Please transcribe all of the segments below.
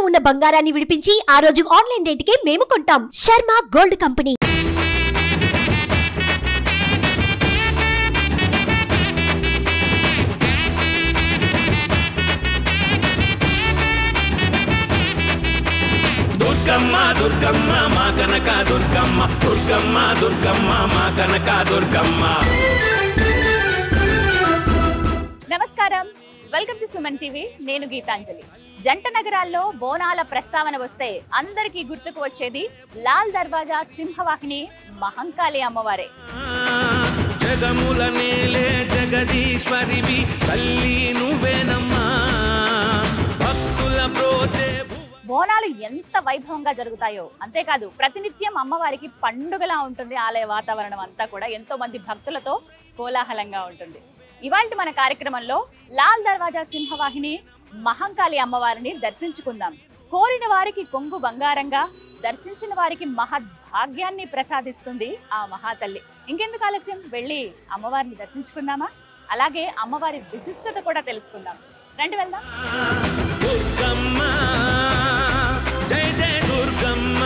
ఉన్న బంగారాన్ని విడిపించి ఆ రోజు ఆన్లైన్ రేటుకే మేము కొంటాం శర్మ గోల్డ్ కంపెనీ దుర్గమ్మ దుర్గమ్మ మా కనక దుర్గమ్మ దుర్గమ్మ దుర్గమ్మ మా కనక దుర్గమ్మ నమస్కారం వెల్కమ్ టు సుమన్ టీవీ నేను గీతాంజలి జంట నగరాల్లో బోనాల ప్రస్తావన వస్తే అందరికీ గుర్తుకు వచ్చేది లాల్ దర్వాజా సింహవాహిని మహంకాళి అమ్మవారే జగముల నేలే జగదీశ్వరివి తల్లి నువ్వేనమ్మా భక్తుల ప్రోతే బోనాలు ఎంత వైభవంగా జరుగుతాయో అంతేకాదు ప్రతినిత్యం అమ్మవారికి పండుగలా ఉంటుంది ఆలయ వాతావరణం అంతా కూడా ఎంతో మంది భక్తులతో కోలాహలంగా ఉంటుంది ఇవాళ మన కార్యక్రమంలో లాల్ దర్వాజా సింహవాహిని మహంకాళి అమ్మవారిని దర్శించుకుందాం కోరిన వారికి కొంగు బంగారంగా దర్శించిన వారికి మహద్భాగ్యాన్ని ప్రసాదిస్తుంది ఆ మహాతల్లి ఇంకెందుకు ఆలస్యం వెళ్ళి అమ్మవారిని దర్శించుకుందామా అలాగే అమ్మవారి విశిష్టత కూడా తెలుసుకుందాం రండి వెళ్దాం దుర్గమ్మ జై జై దుర్గమ్మ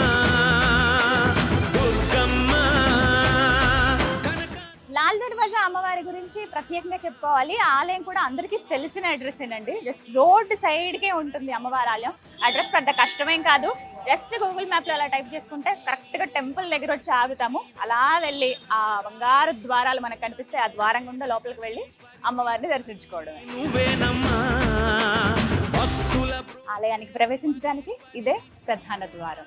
దుర్గమ్మ కనక లాల్ దర్వాజా అమ్మవారి గురించి ప్రత్యేకంగా చెప్పుకోవాలి ఆ ఆలయం కూడా అందరికీ తెలిసిన అడ్రస్ ఏనండి జస్ట్ రోడ్ సైడ్కే ఉంటుంది అమ్మవారి ఆలయం అడ్రస్ పెద్ద కష్టమేం కాదు జస్ట్ గూగుల్ మ్యాప్లో అలా టైప్ చేసుకుంటే కరెక్ట్గా టెంపుల్ దగ్గర వచ్చి ఆగుతాము అలా వెళ్ళి ఆ బంగారు ద్వారాలు మనకు కనిపిస్తే ఆ ద్వారం గుండా లోపలికి వెళ్ళి అమ్మవారిని దర్శించుకోవడం నువ్వేనమ్మా భక్తుల ఆలయానికి ప్రవేశించడానికి ఇదే ప్రధాన ద్వారం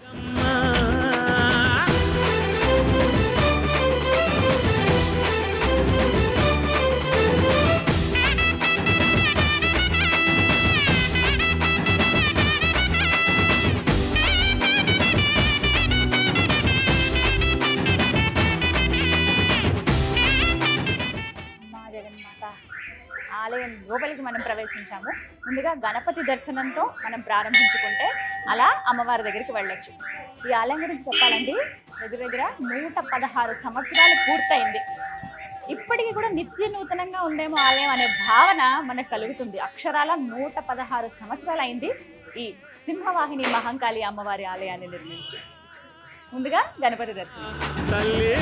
అమ్మా జగన్మాత ఆలయం లోపలికి మనం ప్రవేశించాము ముందుగా గణపతి దర్శనంతో మనం ప్రారంభించుకుంటే అలా అమ్మవారి దగ్గరికి వెళ్ళొచ్చు ఈ ఆలయం గురించి చెప్పాలండి దగ్గర దగ్గర నూట పదహారు సంవత్సరాలు పూర్తయింది ఇప్పటికీ కూడా నిత్య నూతనంగా ఉందేమో ఆలయం అనే భావన మనకు కలుగుతుంది అక్షరాల నూట పదహారు సంవత్సరాలు అయింది ఈ సింహవాహిని మహంకాళి అమ్మవారి ఆలయాన్ని నిర్మించి ముందుగా గణపతి దర్శనం తల్లే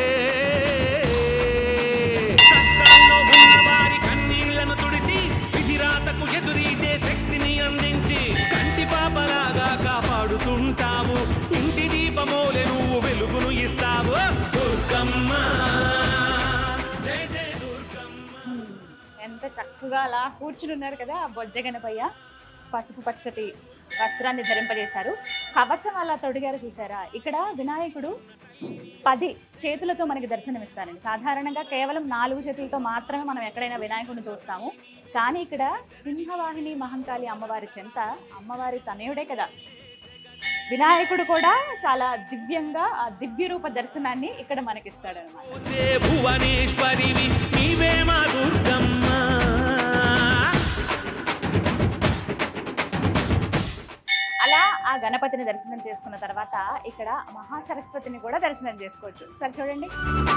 కష్టాల్లో ఉన్నవారి కన్నీళ్లను తుడిచి విధిరాతకు ఎదురీతే శక్తిని అందించి కంటి పాపలాగా కాపాడుతుంటావు ఇంటి దీపమోలే నువ్వు వెలుగును ఇస్తావు దుర్గమ్మ జై జై దుర్గమ్మ ఎంత చక్కగా అలా కూర్చుని ఉన్నారు కదా ఆ బొజ్జ గణపయ్య పసుపు పచ్చటి వస్త్రాన్ని ధరింపజేశారు కవచం అలా తొడిగారు చూసారా ఇక్కడ వినాయకుడు పది చేతులతో మనకి దర్శనమిస్తారండి సాధారణంగా కేవలం నాలుగు చేతులతో మాత్రమే మనం ఎక్కడైనా వినాయకుడిని చూస్తాము కానీ ఇక్కడ సింహవాహిని మహంకాళి అమ్మవారి చెంత అమ్మవారి తనయుడే కదా వినాయకుడు కూడా చాలా దివ్యంగా ఆ దివ్య రూప దర్శనాన్ని ఇక్కడ మనకిస్తాడు అనమాట పోతే భువనేశ్వరివి నీవే మా దుర్గమ్మ అలా ఆ గణపతిని దర్శనం చేసుకున్న తర్వాత ఇక్కడ మహాసరస్వతిని కూడా దర్శనం చేసుకోవచ్చు ఒకసారి చూడండి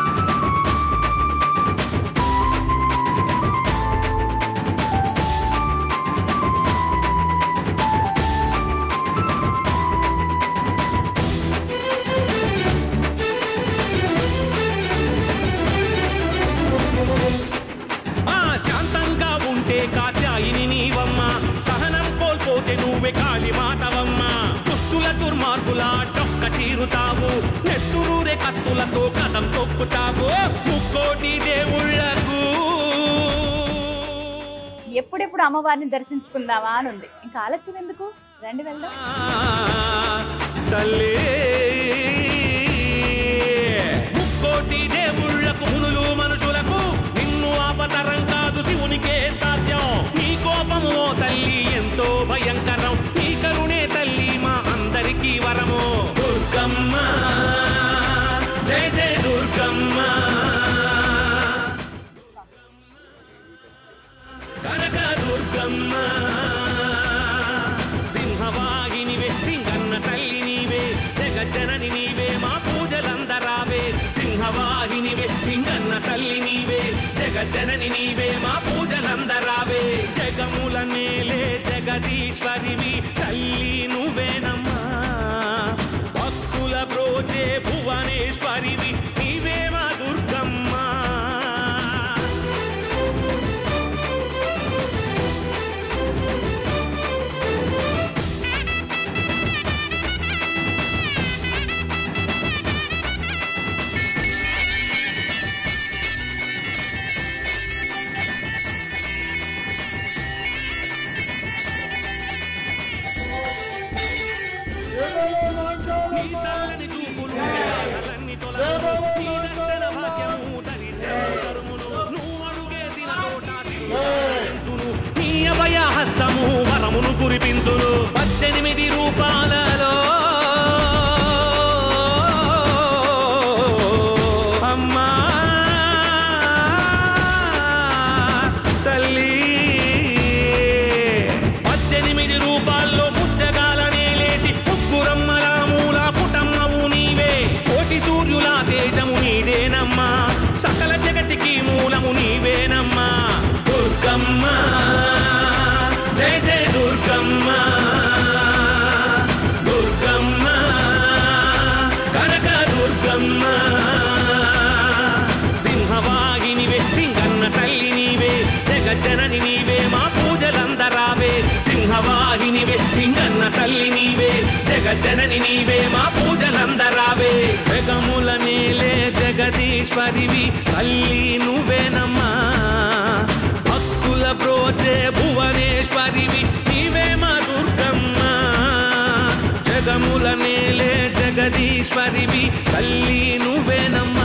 ఆ శాంతంగా ఉంటే కాత్యాయిని నీవమ్మ సహనం కోల్పోతే నువ్వే కాళీ మాతవమ్మ దుష్టుల దుర్మార్గుల డొక్క చీరుతావు నెత్తురూరే కత్తులతో కథం తొక్కుతావు ముక్కోటి దేవుళ్లకు ఎప్పుడెప్పుడు అమ్మవారిని దర్శించుకుందామా అని ఉంది ఇంకా ఆలస్యం ఎందుకు రండి వెళ్దాం తల్లే ముక్కోటి దేవుళ్లకు మునులు మనుషులకు నిన్ను ఆపతరం కాదు శివునికే సాధ్యం నీ కోపము ఓ తల్లి ఎంతో భయంకరం నీ కరుణే తల్లి మా అందరికీ వరము దుర్గమ్మ జై జై దుర్గమ్మ కనక దుర్గమ్మ సింహవాహినివే సింగన్న తల్లి నీవే జగజ్జనని నీవే మా పూజలందరావే సింహవాహినివే సింగన్న తల్లి నీవే జగజ్జనని నీవే మా పూజలందరావే పూజలందరావే జగముల నేలే జగదీశ్వరివి తల్లి నువ్వేనమ్మా భక్తుల బ్రోచే భువనేశ్వరివి నీవే మా దుర్గమ్మ నీ చల్లని చూపులు కలన్ని తొలగును. నీ దర్శన భాగ్యము దరిద్రము తరుమును. నువ్వు అడుగేసిన చోట సిరులను నీ అభయ హస్తము వరమును కురిపించును పద్దెనిమిది రూపాలలో అమ్మా తల్లి పద్దెనిమిది రూపాల్లో ముచ్చగాలనే లేటి ముగ్గురమ్మల మూల పుటమ్మవు నీవే కోటి సూర్యుల తేజము నీదేనమ్మా సకల జగతికి మూలము నీవేనమ్మా దుర్గమ్మ జయ జయ దుర్గమ్మ దుర్గమ్మ కనక దుర్గమ్మ సింహవాహినివే సింగన్న తల్లి నీవే జగజ్జనని నీవే మా పూజలందరావే సింహవాహినివే సింగన్న తల్లి నీవే జగజ్జనని నీవే మా పూజలందరావే జగముల నేలే జగదీశ్వరివి తల్లి నువ్వేనమ్మా భక్తుల బ్రోచే భువనేశ్వరివి నీవే మా దుర్గమ్మ జగముల నేలే జగదీశ్వరివి తల్లి నువ్వేనమ్మా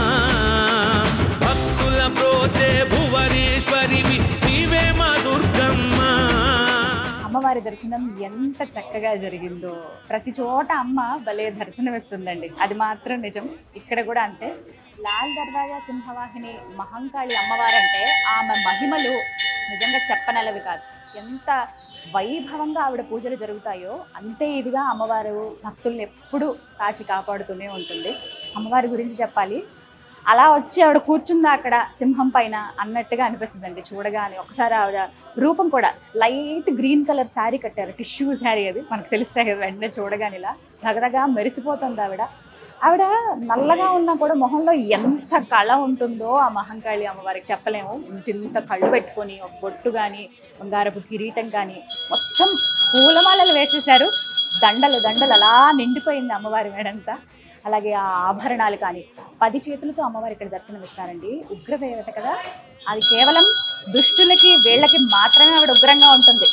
భక్తుల బ్రోచే భువనేశ్వరివి నీవే మా దుర్గమ్మ అమ్మవారి దర్శనం ఎంత చక్కగా జరిగిందో ప్రతి చోట అమ్మ భలే దర్శనం ఇస్తుందండి అది మాత్రం నిజం ఇక్కడ కూడా అంతే లాల్ దర్వాజా సింహవాహిని మహంకాళి అమ్మవారంటే ఆమె మహిమలు నిజంగా చెప్పనలవి కాదు ఎంత వైభవంగా ఆవిడ పూజలు జరుగుతాయో అంతే ఇదిగా అమ్మవారు భక్తుల్ని ఎప్పుడూ కాచి కాపాడుతూనే ఉంటుంది అమ్మవారి గురించి చెప్పాలి అలా వచ్చి ఆవిడ కూర్చుందా అక్కడ సింహం పైన అన్నట్టుగా అనిపిస్తుందండి చూడగానే ఒకసారి ఆవిడ రూపం కూడా లైట్ గ్రీన్ కలర్ శారీ కట్టారు టిష్యూ శారీ అది మనకు తెలుస్తాయి కదా వెంటనే చూడగానే ఇలా దగదగా మెరిసిపోతుంది ఆవిడ ఆవిడ నల్లగా ఉన్నా కూడా మొహంలో ఎంత కళ ఉంటుందో ఆ మహంకాళి అమ్మవారికి చెప్పలేము ఇంత కళ్ళు పెట్టుకొని ఒక బొట్టు కానీ బంగారపు కిరీటం కానీ మొత్తం పూలమాలలు వేసేశారు దండలు దండలు అలా నిండిపోయింది అమ్మవారి మేడంతా అలాగే ఆ ఆభరణాలు కానీ పది చేతులతో అమ్మవారు ఇక్కడ దర్శనం ఇస్తారండి ఉగ్రదేవత కదా అది కేవలం దుష్టులకి వీళ్ళకి మాత్రమే ఆవిడ ఉగ్రంగా ఉంటుంది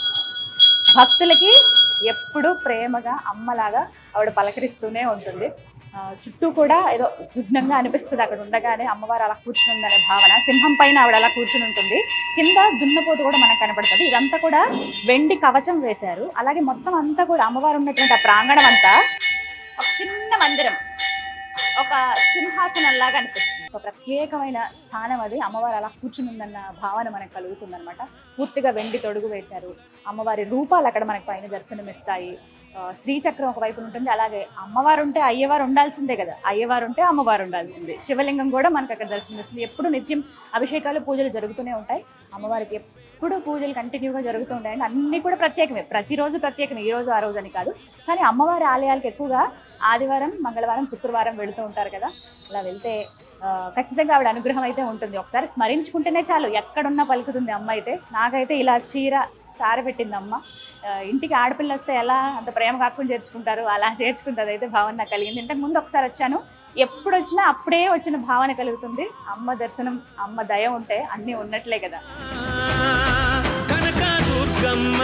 భక్తులకి ఎప్పుడూ ప్రేమగా అమ్మలాగా ఆవిడ పలకరిస్తూనే ఉంటుంది ఆ, చుట్టూ కూడా ఏదో విఘ్నంగా అనిపిస్తుంది అక్కడ ఉండగానే అమ్మవారు అలా కూర్చుందనే భావన సింహం పైన ఆవిడ అలా కూర్చుని ఉంటుంది కింద దున్నపోతు కూడా మనకు కనపడుతుంది ఇదంతా కూడా వెండి కవచం వేశారు అలాగే మొత్తం అంతా కూడా అమ్మవారు ఉన్నటువంటి ఆ ప్రాంగణం అంతా ఒక చిన్న మందిరం ఒక సింహాసనం లాగా అనిపిస్తుంది ఒక ప్రత్యేకమైన స్థానం అది అమ్మవారు అలా కూర్చుని ఉందన్న భావన మనకు కలుగుతుంది అనమాట పూర్తిగా వెండి తొడుగు వేశారు అమ్మవారి రూపాలు అక్కడ మనకు పైన దర్శనం ఇస్తాయి ఆ, శ్రీచక్రం ఒకవైపు ఉంటుంది అలాగే అమ్మవారు ఉంటే అయ్యవారు ఉండాల్సిందే కదా అయ్యవారు ఉంటే అమ్మవారు ఉండాల్సిందే శివలింగం కూడా మనకు అక్కడ దర్శనం ఇస్తుంది ఎప్పుడు నిత్యం అభిషేకాలు పూజలు జరుగుతూనే ఉంటాయి అమ్మవారికి ఎప్పుడు పూజలు కంటిన్యూగా జరుగుతూ ఉంటాయండి అన్నీ కూడా ప్రత్యేకమే ప్రతిరోజు ప్రత్యేకమే ఈ రోజు ఆ రోజు అని కాదు కానీ అమ్మవారి ఆలయాలకు ఎక్కువగా ఆదివారం మంగళవారం శుక్రవారం వెళుతూ ఉంటారు కదా అలా వెళ్తే ఆ, ఖచ్చితంగా ఆవిడ అనుగ్రహం అయితే ఉంటుంది ఒకసారి స్మరించుకుంటేనే చాలు ఎక్కడున్నా పలుకుతుంది అమ్మ అయితే నాకైతే ఇలా చీర సార పెట్టింది అమ్మ ఆ, ఇంటికి ఆడపిల్ల వస్తే ఎలా అంత ప్రేమ కాకుండా చేర్చుకుంటారు అలా చేర్చుకుంటుంది అయితే భావన నాకు కలిగింది ఇంతకు ముందు ఒకసారి వచ్చాను ఎప్పుడు వచ్చినా అప్పుడే వచ్చిన భావన కలుగుతుంది అమ్మ దర్శనం అమ్మ దయ ఉంటే అన్నీ ఉన్నట్లే కదా కనక దుర్గమ్మ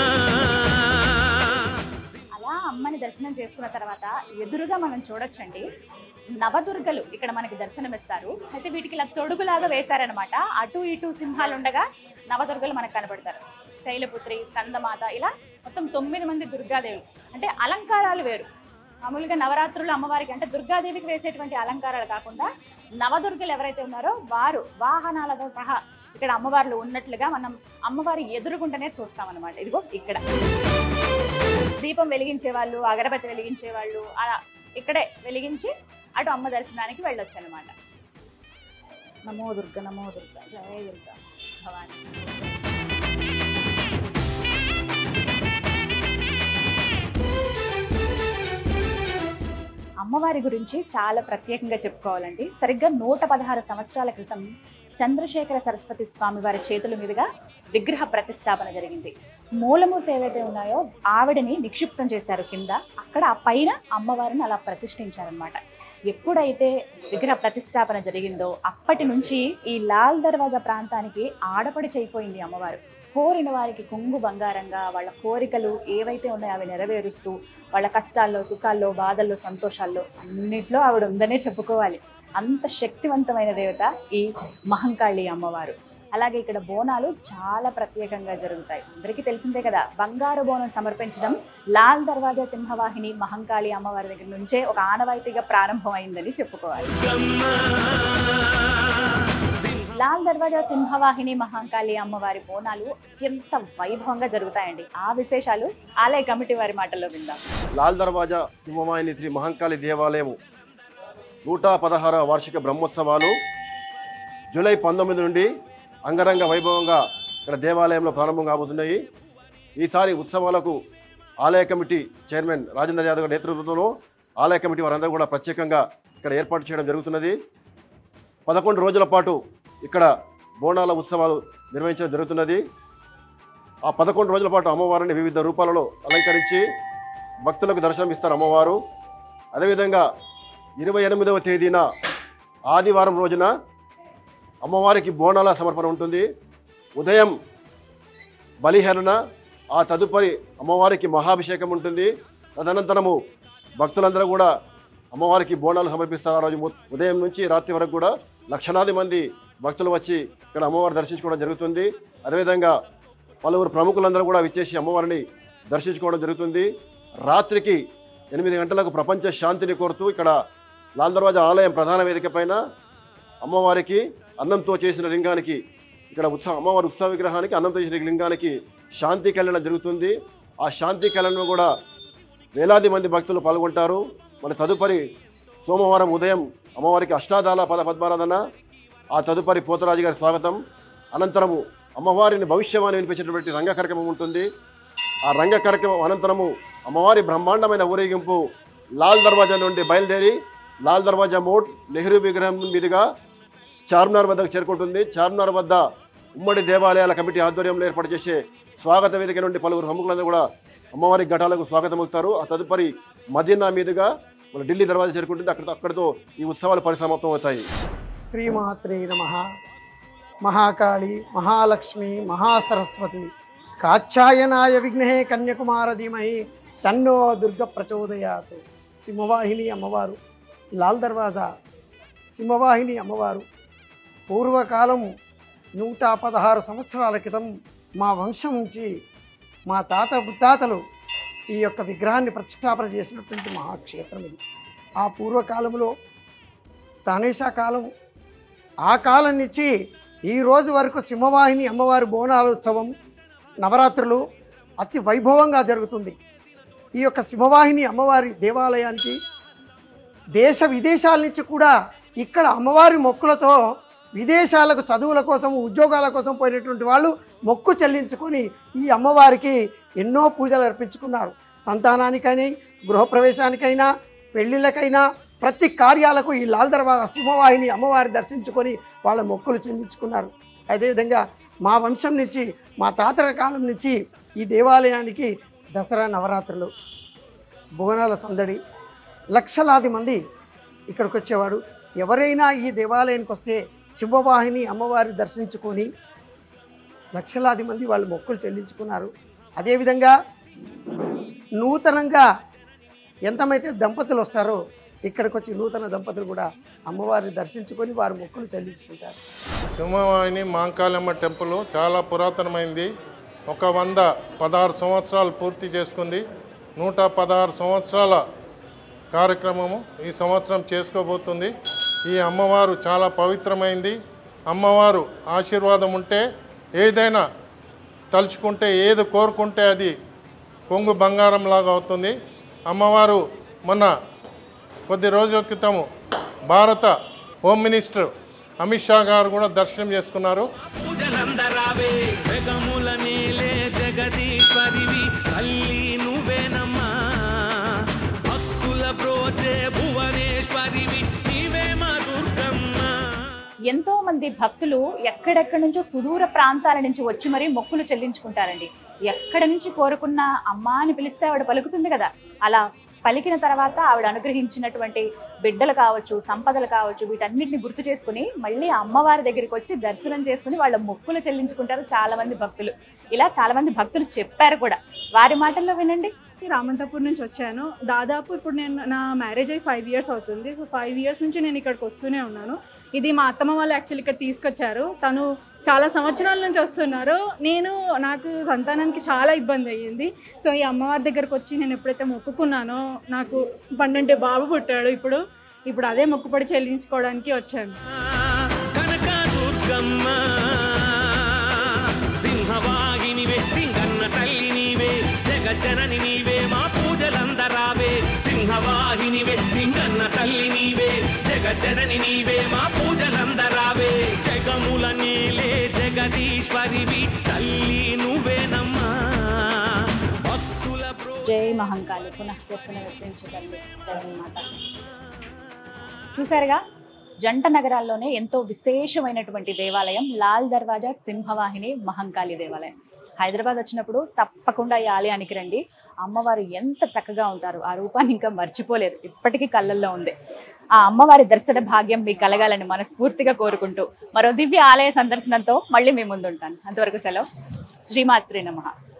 అలా అమ్మని దర్శనం చేసుకున్న తర్వాత ఎదురుగా మనం చూడొచ్చండి నవదుర్గలు ఇక్కడ మనకి దర్శనమిస్తారు అయితే వీటికి ఇలా తొడుగులాగా వేశారనమాట అటు ఇటు సింహాలు ఉండగా నవదుర్గలు మనకు కనబడతారు శైలపుత్రి స్కందమాత ఇలా మొత్తం తొమ్మిది మంది దుర్గాదేవులు అంటే అలంకారాలు వేరు మామూలుగా నవరాత్రులు అమ్మవారికి అంటే దుర్గాదేవికి వేసేటువంటి అలంకారాలు కాకుండా నవదుర్గలు ఎవరైతే ఉన్నారో వారు వాహనాలతో సహా ఇక్కడ అమ్మవార్లు ఉన్నట్లుగా మనం అమ్మవారి ఎదురుగుంటనే చూస్తామన్నమాట ఇదిగో ఇక్కడ దీపం వెలిగించే వాళ్ళు అగరబత్తి వెలిగించే వాళ్ళు అలా ఇక్కడే వెలిగించి అటు అమ్మ దర్శనానికి వెళ్ళొచ్చు అనమాట నమో దుర్గ నమో దుర్గ జయ దుర్గ భవాని అమ్మవారి గురించి చాలా ప్రత్యేకంగా చెప్పుకోవాలండి సరిగ్గా నూట పదహారు సంవత్సరాల క్రితం చంద్రశేఖర సరస్వతి స్వామి వారి చేతుల మీదుగా విగ్రహ ప్రతిష్టాపన జరిగింది మూలమూర్తి ఏవైతే ఉన్నాయో ఆవిడని నిక్షిప్తం చేశారు కింద అక్కడ ఆ పైన అమ్మవారిని అలా ప్రతిష్ఠించారనమాట ఎప్పుడైతే విగ్రహ ప్రతిష్టాపన జరిగిందో అప్పటి నుంచి ఈ లాల్ దర్వాజా ప్రాంతానికి ఆడపడి చేయిపోయింది అమ్మవారు కోరిన వారికి కొంగు బంగారంగా వాళ్ళ కోరికలు ఏవైతే ఉన్నాయో అవి నెరవేరుస్తూ వాళ్ళ కష్టాల్లో సుఖాల్లో బాధల్లో సంతోషాల్లో అన్నిట్లో ఆవిడ ఉందనే చెప్పుకోవాలి అంత శక్తివంతమైన దేవత ఈ మహంకాళి అమ్మవారు అలాగే ఇక్కడ బోనాలు చాలా ప్రత్యేకంగా జరుగుతాయి అందరికీ తెలిసిందే కదా బంగారు బోనం సమర్పించడం లాల్ దర్వాజా సింహవాహిని మహంకాళి అమ్మవారి దగ్గర నుంచే ఒక ఆనవాయితీగా ప్రారంభమైందని చెప్పుకోవాలి లాల్ దర్వాజా సింహవాహిని మహంకాళి అమ్మవారి బోనాలు అత్యంత వైభవంగా జరుగుతాయండి ఆ విశేషాలు ఆలయ కమిటీ వారి మాటల్లో విందాం లాల్ దర్వాజా సింహమాయిని శ్రీ మహంకాళి దేవాలయము నూట పదహార వార్షిక బ్రహ్మోత్సవాలు జూలై పంతొమ్మిది నుండి అంగరంగ వైభవంగా ఇక్కడ దేవాలయంలో ప్రారంభం కాబోతున్నాయి ఈసారి ఉత్సవాలకు ఆలయ కమిటీ చైర్మన్ రాజేంద్ర యాదవ్ గారి నేతృత్వంలో ఆలయ కమిటీ వారందరూ కూడా ప్రత్యేకంగా ఇక్కడ ఏర్పాటు చేయడం జరుగుతున్నది పదకొండు రోజుల పాటు ఇక్కడ బోనాల ఉత్సవాలు నిర్వహించడం జరుగుతున్నది ఆ పదకొండు రోజుల పాటు అమ్మవారిని వివిధ రూపాలలో అలంకరించి భక్తులకు దర్శనం ఇస్తారు అమ్మవారు అదేవిధంగా ఇరవై ఎనిమిదవ తేదీన ఆదివారం రోజున అమ్మవారికి బోనాల సమర్పణ ఉంటుంది ఉదయం బలిహరణ ఆ తదుపరి అమ్మవారికి మహాభిషేకం ఉంటుంది తదనంతరము భక్తులందరూ కూడా అమ్మవారికి బోనాలు సమర్పిస్తారు ఆ రోజు మొ- ఉదయం నుంచి రాత్రి వరకు కూడా లక్షలాది మంది భక్తులు వచ్చి ఇక్కడ అమ్మవారిని దర్శించుకోవడం జరుగుతుంది అదేవిధంగా పలువురు ప్రముఖులందరూ కూడా విచ్చేసి అమ్మవారిని దర్శించుకోవడం జరుగుతుంది రాత్రికి ఎనిమిది గంటలకు ప్రపంచ శాంతిని కోరుతూ ఇక్కడ లాల్ దర్వాజా ఆలయం ప్రధాన వేదిక పైన అమ్మవారికి అన్నంతో చేసిన లింగానికి ఇక్కడ ఉత్సవ అమ్మవారి ఉత్సవ విగ్రహానికి అన్నంతో చేసిన లింగానికి శాంతి కళ్యాణం జరుగుతుంది ఆ శాంతి కళ్యాణంలో కూడా వేలాది మంది భక్తులు పాల్గొంటారు మన తదుపరి సోమవారం ఉదయం అమ్మవారికి అష్టాదాల పద పద్మారాధన ఆ తదుపరి పోతరాజు గారి స్వాగతం అనంతరము అమ్మవారిని భవిష్యవాణి వినిపించేటటువంటి రంగ కార్యక్రమం ఉంటుంది ఆ రంగ కార్యక్రమం అనంతరము అమ్మవారి బ్రహ్మాండమైన ఊరేగింపు లాల్ దర్వాజా నుండి బయలుదేరి లాల్ దర్వాజా మోడ్ నెహ్రూ విగ్రహం మీదుగా చార్మినార్ వద్దకు చేరుకుంటుంది చార్మినార్ వద్ద ఉమ్మడి దేవాలయాల కమిటీ ఆధ్వర్యంలో ఏర్పాటు చేసే స్వాగత వేదిక నుండి పలువురు ప్రముఖులందరూ కూడా అమ్మవారి ఘటాలకు స్వాగతం అవుతారు ఆ తదుపరి మదీనా మీదుగా మన ఢిల్లీ దర్వాజా చేరుకుంటుంది అక్కడ అక్కడితో ఈ ఉత్సవాలు పరిసమాప్తం అవుతాయి శ్రీమాత్రే నమ మహాకాళి మహాలక్ష్మి మహాసరస్వతి కాచ్యాయనాయ విఘ్నే కన్యకుమార ధీమహి తన్నో దుర్గ ప్రచోదయాత్ సింహవాహిని అమ్మవారు లాల్ దర్వాజా సింహవాహిని అమ్మవారు పూర్వకాలం నూట పదహారు సంవత్సరాల క్రితం మా వంశం నుంచి మా తాత ముత్తాతలు ఈ యొక్క విగ్రహాన్ని ప్రతిష్టాపన చేసినటువంటి మహాక్షేత్రం ఇది ఆ పూర్వకాలంలో తానేషా కాలం ఆ కాలం నుంచి ఈ రోజు వరకు సింహవాహిని అమ్మవారి బోనాల ఉత్సవం నవరాత్రులు అతి వైభవంగా జరుగుతుంది ఈ యొక్క సింహవాహిని అమ్మవారి దేవాలయానికి దేశ విదేశాల నుంచి కూడా ఇక్కడ అమ్మవారి మొక్కులతో విదేశాలకు చదువుల కోసం ఉద్యోగాల కోసం పోయినటువంటి వాళ్ళు మొక్కు చెల్లించుకొని ఈ అమ్మవారికి ఎన్నో పూజలు అర్పించుకున్నారు సంతానానికైనా గృహప్రవేశానికైనా పెళ్ళిళ్ళకైనా ప్రతి కార్యాలకు ఈ లాల్ దర్వాజా సింహవాహిని అమ్మవారి దర్శించుకొని వాళ్ళ మొక్కులు చెల్లించుకున్నారు అదేవిధంగా మా వంశం నుంచి మా తాతల కాలం నుంచి ఈ దేవాలయానికి దసరా నవరాత్రులు బోనాల సందడి లక్షలాది మంది ఇక్కడికి వచ్చేవాడు ఎవరైనా ఈ దేవాలయానికి వస్తే శివవాహిని అమ్మవారి దర్శించుకొని లక్షలాది మంది వాళ్ళు మొక్కులు చెల్లించుకున్నారు అదేవిధంగా నూతనంగా ఎంతమైతే దంపతులు వస్తారో ఇక్కడికి వచ్చి నూతన దంపతులు కూడా అమ్మవారిని దర్శించుకొని వారి మొక్కులు చెల్లించుకుంటారు సింహవాహిని మాంకాళమ్మ టెంపుల్ చాలా పురాతనమైంది ఒక వంద పదహారు సంవత్సరాలు పూర్తి చేసుకుంది నూట పదహారు సంవత్సరాల కార్యక్రమము ఈ సంవత్సరం చేసుకోబోతుంది ఈ అమ్మవారు చాలా పవిత్రమైంది అమ్మవారు ఆశీర్వాదం ఉంటే ఏదైనా తలుచుకుంటే ఏది కోరుకుంటే అది కొంగు బంగారం లాగా అవుతుంది అమ్మవారు మొన్న కొద్ది రోజుల క్రితము భారత హోమ్ మినిస్టర్ అమిత్ షా గారు కూడా దర్శనం చేసుకున్నారు పూజలందరావే జగముల నీలే జగదీశ్వరివి తల్లి నువ్వేనమ్మా భక్తుల బ్రోచే భువన ఎంతో మంది భక్తులు ఎక్కడెక్కడి నుంచో సుదూర ప్రాంతాల నుంచి వచ్చి మరీ మొక్కులు చెల్లించుకుంటారండి ఎక్కడి నుంచి కోరుకున్న అమ్మ అని పిలిస్తే ఆవిడ పలుకుతుంది కదా అలా పలికిన తర్వాత ఆవిడ అనుగ్రహించినటువంటి బిడ్డలు కావచ్చు సంపదలు కావచ్చు వీటన్నిటిని గుర్తు చేసుకుని మళ్ళీ ఆ అమ్మవారి దగ్గరికి వచ్చి దర్శనం చేసుకుని వాళ్ళ మొక్కులు చెల్లించుకుంటారు చాలా మంది భక్తులు ఇలా చాలా మంది భక్తులు చెప్పారు కూడా వారి మాటల్లో వినండి రామంతపూర్ నుంచి వచ్చాను దాదాపు ఇప్పుడు నేను నా మ్యారేజ్ అయ్యి ఫైవ్ ఇయర్స్ అవుతుంది సో ఫైవ్ ఇయర్స్ నుంచి నేను ఇక్కడికి వస్తూనే ఉన్నాను ఇది మా అత్తమ్మ వాళ్ళు యాక్చువల్లీ ఇక్కడ తీసుకొచ్చారు తను చాలా సంవత్సరాల నుంచి వస్తున్నారు నేను నాకు సంతానానికి చాలా ఇబ్బంది అయ్యింది సో ఈ అమ్మవారి దగ్గరకు వచ్చి నేను ఎప్పుడైతే మొక్కుకున్నానో నాకు పన్నెండు బాబు పుట్టాడు ఇప్పుడు ఇప్పుడు అదే మొక్కుపడి చెల్లించుకోవడానికి వచ్చాను కనక దుర్గమ్మ సింహవాహినివే సింగన్న తల్లి నీవే జగజ్జనని నీవే మా పూజలందరావే సింహవాహినివే సింగన్న తల్లి నీవే జగజ్జనని నీవే మా పూజలందరావే జగముల నీలే జగదీశ్వరివి తల్లి నువ్వేనమ్మా భక్తుల ప్రో జై మహంకాళి పునః శిరసన విప్పించగలరు జగన్మాత చూసారుగా జంట నగరాల్లోనే ఎంతో విశేషమైనటువంటి దేవాలయం లాల్ దర్వాజా సింహవాహిని మహంకాళి దేవాలయం హైదరాబాద్ వచ్చినప్పుడు తప్పకుండా ఈ ఆలయానికి రండి అమ్మవారు ఎంత చక్కగా ఉంటారు ఆ రూపాన్ని ఇంకా మర్చిపోలేదు ఇప్పటికీ కళ్ళల్లో ఉంది ఆ అమ్మవారి దర్శన భాగ్యం మీకు కలగాలని మనస్ఫూర్తిగా కోరుకుంటూ మరో దివ్య ఆలయ సందర్శనంతో మళ్ళీ మీ ముందుంటాను అంతవరకు సెలవు శ్రీమాత్రి నమః